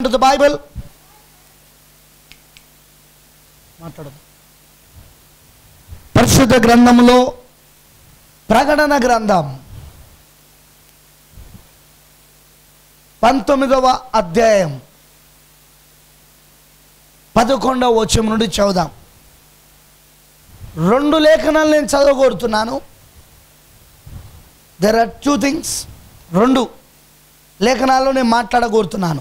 the Bible మాట్లాడదు పరిశుద్ధ గ్రంథంలో ప్రకటన గ్రంథం పంతొమ్మిదవ అధ్యాయం పదకొండవ వచ్చం నుండి చదువుదాం రెండు లేఖనాలు నేను చదవగోరుతున్నాను దెర్ ఆర్ టూ థింగ్స్ రెండు లేఖనాల్లో నేను మాట్లాడగోరుతున్నాను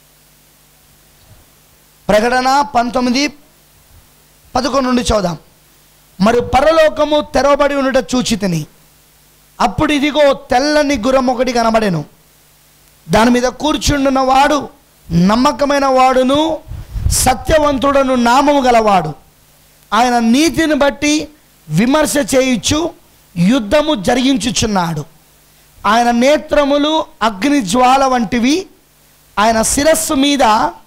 ప్రకటన పంతొమ్మిది పదకొండు నుండి చదుదాం మరి పరలోకము తెరవబడి ఉండట చూచి తిని అప్పుడు ఇదిగో తెల్లని గుర్రం ఒకటి కనబడెను దాని మీద కూర్చుండున్న వాడు నమ్మకమైన వాడును సత్యవంతుడను నామము గలవాడు ఆయన నీతిని బట్టి విమర్శ చేయుచు యుద్ధము జరిగించుచున్నాడు ఆయన నేత్రములు అగ్ని జ్వాల వంటివి ఆయన శిరస్సు మీద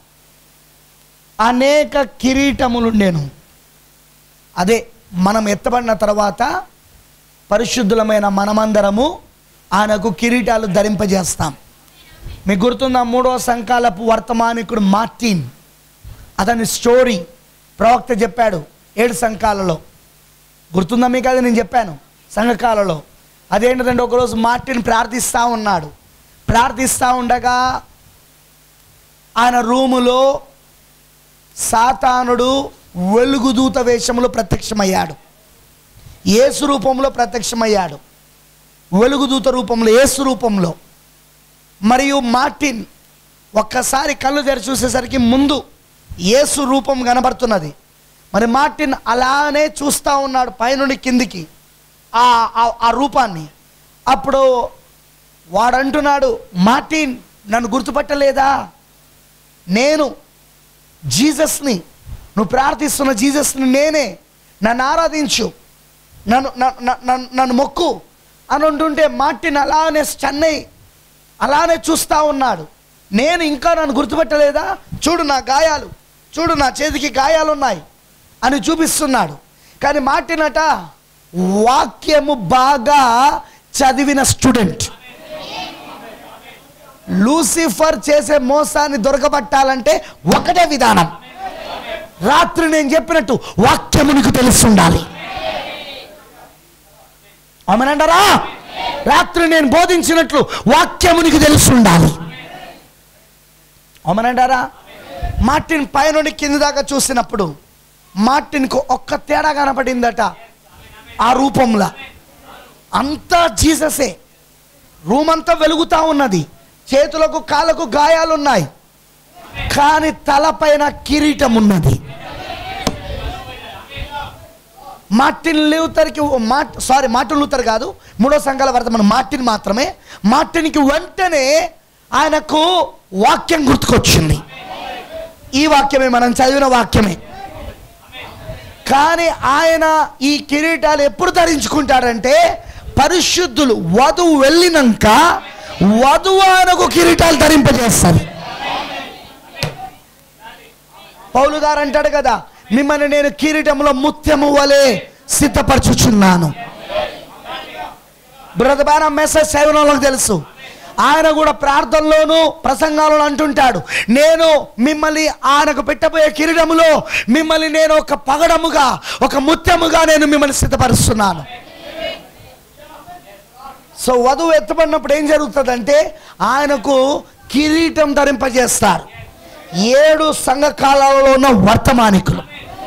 అనేక కిరీటములుండెను అదే మనం ఎత్తబడిన తర్వాత పరిశుద్ధులమైన మనమందరము ఆయనకు కిరీటాలు ధరింపజేస్తాం మీకు గుర్తుందా మూడవ సంకాలపు వర్తమానికుడు మార్టిన్ అతని స్టోరీ ప్రవక్త చెప్పాడు ఏడు సంఘాలలో గుర్తుందా మీకు అది నేను చెప్పాను సంఘకాలలో అదేంటంటే ఒకరోజు మార్టిన్ ప్రార్థిస్తూ ఉన్నాడు ప్రార్థిస్తూ ఉండగా ఆయన రూములో సాతానుడు వెలుగుదూత వేషంలో ప్రత్యక్షమయ్యాడు యేసు రూపంలో ప్రత్యక్షమయ్యాడు వెలుగుదూత రూపంలో యేసు రూపంలో మరియు మార్టిన్ ఒక్కసారి కళ్ళు తెరిచి చూసేసరికి ముందు యేసు రూపం కనబడుతున్నది మరి మార్టిన్ అలానే చూస్తూ ఉన్నాడు పైనుండి కిందికి ఆ ఆ- ఆ రూపాన్ని అప్పుడు వాడంటున్నాడు మార్టిన్ నన్ను గుర్తుపట్టలేదా నేను జీసస్ని నువ్వు ప్రార్థిస్తున్న జీసస్ని నేనే నన్ను ఆరాధించు నన్ను నన్ను- నన్ను నన్ను మొక్కు అని అంటుంటే మార్టిన్ అలానే చెన్నై అలానే చూస్తూ ఉన్నాడు నేను ఇంకా నన్ను గుర్తుపెట్టలేదా చూడు నా గాయాలు చూడు నా చేతికి గాయాలు ఉన్నాయి అని చూపిస్తున్నాడు కానీ మార్టినట వాక్యము బాగా చదివిన స్టూడెంట్ లూసిఫర్ చేసే మోసాన్ని దొరకబట్టాలంటే ఒకటే విధానం రాత్రి నేను చెప్పినట్టు వాక్యము నీకు తెలుస్తుండాలి అవునంటారా రాత్రి నేను బోధించినట్లు వాక్యము నీకు తెలుస్తుండాలి అవునంటారా మార్టిన్ పైనుండి కింది దాకా చూసినప్పుడు మార్టిన్కు ఒక్క తేడా కనపడిందట ఆ రూపంలో అంతా జీససే రూమ్ అంతా వెలుగుతా ఉన్నది చేతులకు కాళ్ళకు గాయాలున్నాయి కానీ తలపైన కిరీటం ఉన్నది మార్టిన్ లూథర్కి మాట్ సారీ మార్టిన్ లూథర్ కాదు మూడో సంఘాల వర్తమాన మార్టిన్ మాత్రమే మార్టిన్కి వెంటనే ఆయనకు వాక్యం గుర్తుకొచ్చింది ఈ వాక్యమే మనం చదివిన వాక్యమే కానీ ఆయన ఈ కిరీటాలు ఎప్పుడు ధరించుకుంటాడంటే పరిశుద్ధులు వధువు వెళ్ళినాక వధువు ఆయనకు కిరీటాలు ధరింపజేస్తుంది పౌలు గారు అంటాడు కదా మిమ్మల్ని నేను కిరీటంలో ముత్యము వలె సిద్ధపరచుచున్నాను బ్రదబాన మెసేజ్ చదివిన తెలుసు ఆయన కూడా ప్రార్థనలోను ప్రసంగాలను అంటుంటాడు నేను మిమ్మల్ని ఆయనకు పెట్టబోయే కిరీటములో మిమ్మల్ని నేను ఒక పగడముగా ఒక ముత్యముగా నేను మిమ్మల్ని సిద్ధపరుస్తున్నాను సో వధువు ఎత్తబడినప్పుడు ఏం జరుగుతుందంటే ఆయనకు కిరీటం ధరింపజేస్తారు ఏడు సంఘకాలలో ఉన్న వర్తమానికులు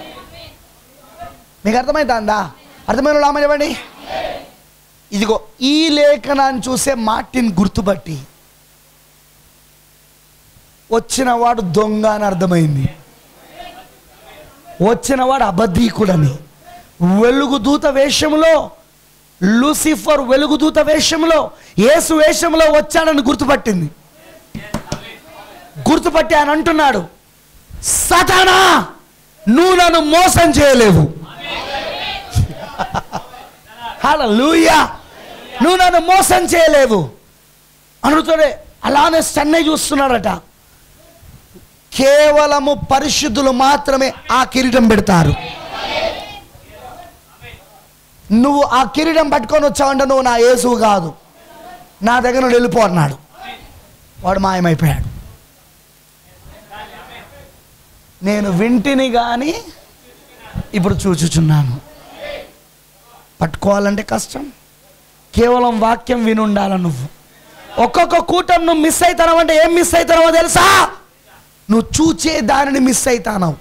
మీకు అర్థమైందా అర్థమైన లామని ఇవ్వండి ఇదిగో ఈ లేఖనాన్ని చూసే మార్టిన్ గుర్తుపట్టి వచ్చినవాడు దొంగ అని అర్థమైంది వచ్చినవాడు అబద్ధీకుడని వెలుగుదూత వేషంలో లూసిఫర్ వెలుగుదూత వేషంలో యేసు వేషంలో వచ్చాడని గుర్తుపట్టింది గుర్తుపట్టి ఆయన అంటున్నాడు సతానా నువ్వు నన్ను మోసం చేయలేవు హల్లెలూయా నువ్వు నన్ను మోసం చేయలేవు అనుతోనే అలానే చెన్నై చూస్తున్నాడట కేవలము పరిశుద్ధులు మాత్రమే ఆ కిరీటం పెడతారు నువ్వు ఆ కిరీటం పట్టుకొని వచ్చావంటే నువ్వు నా యేసువు కాదు నా దగ్గర నుండి వెళ్ళిపో అన్నాడు వాడు మాయమైపోయాడు నేను వింటిని కానీ ఇప్పుడు చూచుచున్నాను పట్టుకోవాలంటే కష్టం కేవలం వాక్యం వినుండాల నువ్వు ఒక్కొక్క కూటం నువ్వు మిస్ అవుతావు అంటే ఏం మిస్ అవుతానో తెలుసా నువ్వు చూచే దానిని మిస్ అవుతావు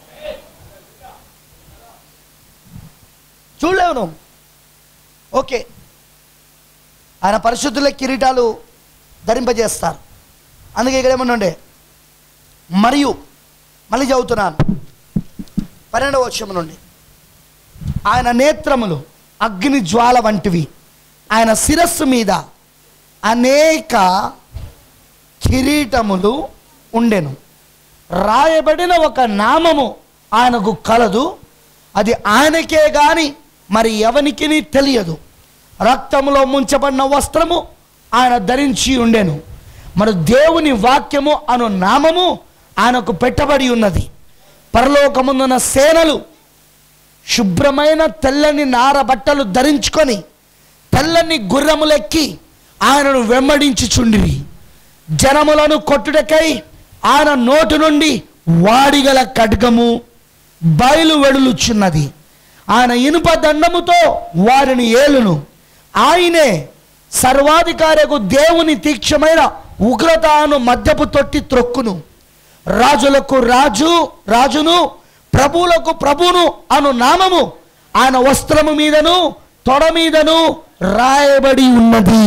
చూడలేవు నువ్వు ఓకే ఆయన పరిశుద్ధుల కిరీటాలు ధరింపజేస్తారు అందుకే ఇక్కడ ఏమన్నా ఉండే మరియు మళ్ళీ చదువుతున్నాను పన్నెండవ వచ్చం నుండి ఆయన నేత్రములు అగ్ని జ్వాల వంటివి ఆయన శిరస్సు మీద అనేక కిరీటములు ఉండెను రాయబడిన ఒక నామము ఆయనకు కలదు అది ఆయనకే గాని మరి ఎవనికి తెలియదు రక్తములో ముంచబడిన వస్త్రము ఆయన ధరించి ఉండెను మరి దేవుని వాక్యము అను నామము ఆయనకు పెట్టబడి ఉన్నది పరలోకముందున్న సేనలు శుభ్రమైన తెల్లని నార బట్టలు ధరించుకొని తెల్లని గుర్రములెక్కి ఆయనను వెంబడించుచుండిరి జనములను కొట్టుటకై ఆయన నోటి నుండి వాడిగల ఖడ్గము బయలు వెడులుచున్నది ఆయన ఇనుప దండముతో వారిని ఏలును ఆయనే సర్వాధికారకు దేవుని తీక్షమైన ఉగ్రతను మద్యపు తొట్టి త్రొక్కును రాజులకు రాజు రాజును ప్రభువులకు ప్రభువును అను నామము ఆయన వస్త్రము మీదను తొడ మీదను రాయబడి ఉన్నది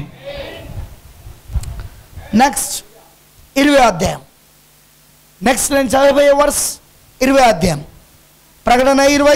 నెక్స్ట్ ఇరవై అధ్యాయం నెక్స్ట్ నేను చదివే వర్స్ ఇరవై అధ్యాయం ప్రకటన ఇరవై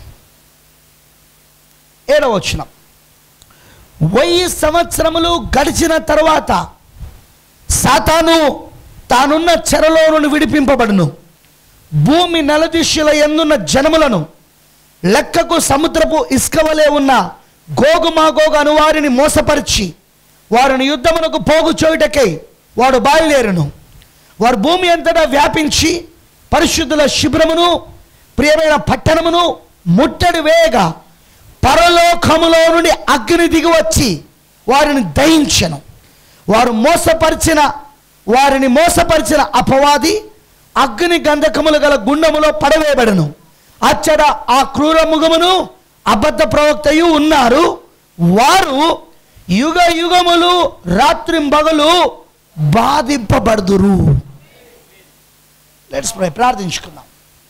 ఏడవ వచ్చిన వెయ్యి సంవత్సరములు గడిచిన తర్వాత సాతాను తానున్న చెరలో నుండి విడిపింపబడును భూమి నలదిశల ఎందున్న జనములను లెక్కకు సముద్రపు ఇసుక వలె ఉన్న గోగు మాగోగు అను వారిని మోసపరిచి వారిని యుద్ధమునకు పోగు చేయుటకై వాడు బయలుదేరును వారు భూమి అంతటా వ్యాపించి పరిశుద్ధుల శిబిరమును ప్రియమైన పట్టణమును ముట్టడి వేయగా పరలోకములో నుండి అగ్ని దిగి వచ్చి వారిని దహించను వారు మోసపరిచిన వారిని మోసపరిచిన అపవాది అగ్ని గంధకములు గల గుండములో పడవేయబడను అచ్చట ఆ క్రూర ముఖమును అబద్ధ ప్రవక్తయు ఉన్నారు వారు యుగ యుగములు రాత్రింబగలు బాధింపబడుదురు లెట్స్ ప్రే ప్రార్థించుకుందాం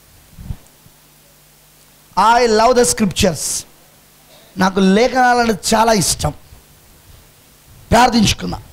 ఐ లవ్ ద స్క్రిప్చర్స్ నాకు లేఖనాలంటే చాలా ఇష్టం ప్రార్థించుకుందాం